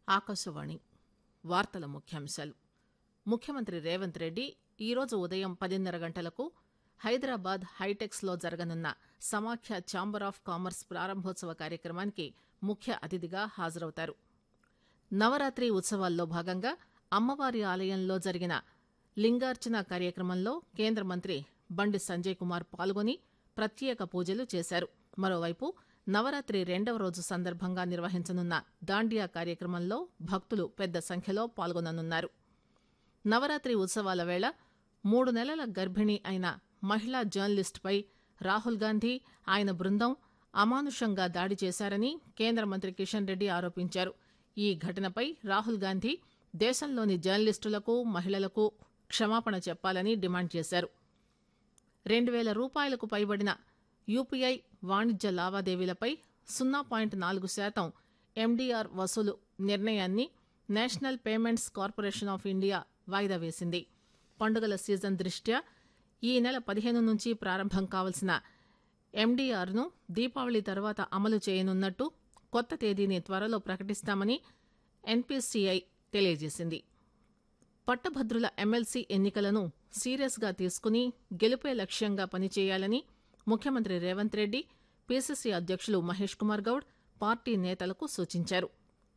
ఆకాశవాణి వార్తల ముఖ్యాంశాలు ముఖ్యమంత్రి రేవంత్ రెడ్డి ఈరోజు ఉదయం పదిన్నర గంటలకు హైదరాబాద్ హైటెక్స్ లో జరగనున్న సమాఖ్య ఛాంబర్ ఆఫ్ కామర్స్ ప్రారంభోత్సవ కార్యక్రమానికి ముఖ్య అతిథిగా హాజరవుతారు నవరాత్రి ఉత్సవాల్లో భాగంగా అమ్మవారి ఆలయంలో జరిగిన లింగార్చన కార్యక్రమంలో కేంద్ర మంత్రి బండి సంజయ్ కుమార్ పాల్గొని ప్రత్యేక పూజలు చేశారు మరోవైపు నవరాత్రి రెండవ రోజు సందర్భంగా నిర్వహించనున్న దాండియా కార్యక్రమంలో భక్తులు పెద్ద సంఖ్యలో పాల్గొననున్నారు నవరాత్రి ఉత్సవాల వేళ మూడు నెలల గర్భిణి అయిన మహిళా జర్నలిస్టుపై రాహుల్ గాంధీ ఆయన బృందం అమానుషంగా దాడి చేశారని కేంద్ర మంత్రి కిషన్ రెడ్డి ఆరోపించారు ఈ ఘటనపై రాహుల్ గాంధీ దేశంలోని జర్నలిస్టులకు మహిళలకు క్షమాపణ చెప్పాలని డిమాండ్ చేశారు రెండు వేల రూపాయలకు పైబడిన యూపీఐ వాణిజ్య లావాదేవీలపై సున్నా పాయింట్ నాలుగు శాతం ఎండీఆర్ వసూలు నిర్ణయాన్ని National Payments Corporation of India వాయిదా వేసింది పండుగల సీజన్ దృష్ట్యా ఈ నెల పదిహేను నుంచి ప్రారంభం కావాల్సిన ఎండీఆర్ను దీపావళి తర్వాత అమలు చేయనున్నట్టు కొత్త తేదీని త్వరలో ప్రకటిస్తామని ఎన్పీసీఐ తెలియజేసింది పట్టభద్రుల ఎమ్మెల్సీ ఎన్నికలను సీరియస్గా తీసుకుని గెలుపే లక్ష్యంగా పనిచేయాలని ముఖ్యమంత్రి రేవంత్ రెడ్డి పీసీసీ అధ్యక్షులు మహేష్ కుమార్ గౌడ్ పార్టీ నేతలకు సూచించారు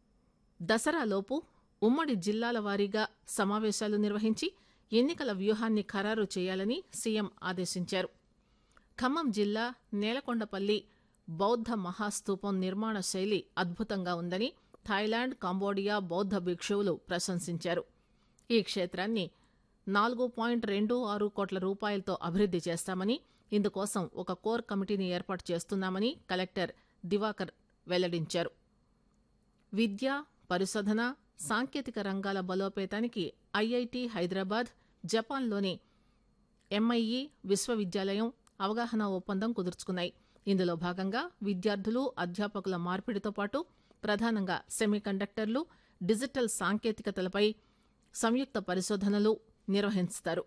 దసరాలోపు ఉమ్మడి జిల్లాల వారీగా సమావేశాలు నిర్వహించి ఎన్నికల వ్యూహాన్ని ఖరారు చేయాలని సీఎం ఆదేశించారు ఖమ్మం జిల్లా నేలకొండపల్లి బౌద్ధ మహాస్తూపం నిర్మాణ శైలి అద్భుతంగా ఉందని థాయిలాండ్ కంబోడియా బౌద్ధ భిక్షువులు ప్రశంసించారు ఈ క్షేత్రాన్ని నాలుగు పాయింట్ రెండు ఆరు కోట్ల రూపాయలతో అభివృద్ది చేస్తామని ఇందుకోసం ఒక కోర్ కమిటీని ఏర్పాటు చేస్తున్నామని కలెక్టర్ దివాకర్ వెల్లడించారు విద్య పరిశోధన సాంకేతిక రంగాల బలోపేతానికి ఐఐటి హైదరాబాద్ జపాన్లోని ఎంఐఈ విశ్వవిద్యాలయం అవగాహన ఒప్పందం కుదుర్చుకున్నాయి ఇందులో భాగంగా విద్యార్థులు అధ్యాపకుల మార్పిడితో పాటు ప్రధానంగా సెమీకండక్టర్లు డిజిటల్ సాంకేతికతలపై సంయుక్త పరిశోధనలు నిర్వహిస్తారు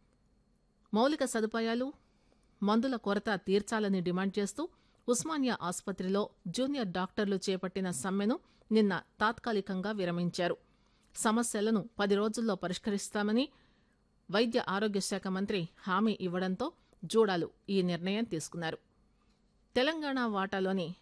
మౌలిక సదుపాయాలు మందుల కొరత తీర్చాలని డిమాండ్ చేస్తూ ఉస్మానియా ఆసుపత్రిలో జూనియర్ డాక్టర్లు చేపట్టిన సమ్మెను నిన్న తాత్కాలికంగా విరమించారు సమస్యలను పది రోజుల్లో పరిష్కరిస్తామని వైద్య ఆరోగ్య శాఖ మంత్రి హామీ ఇవ్వడంతో జూడాలు ఈ నిర్ణయం తీసుకున్నారు తెలంగాణ వాటాలోని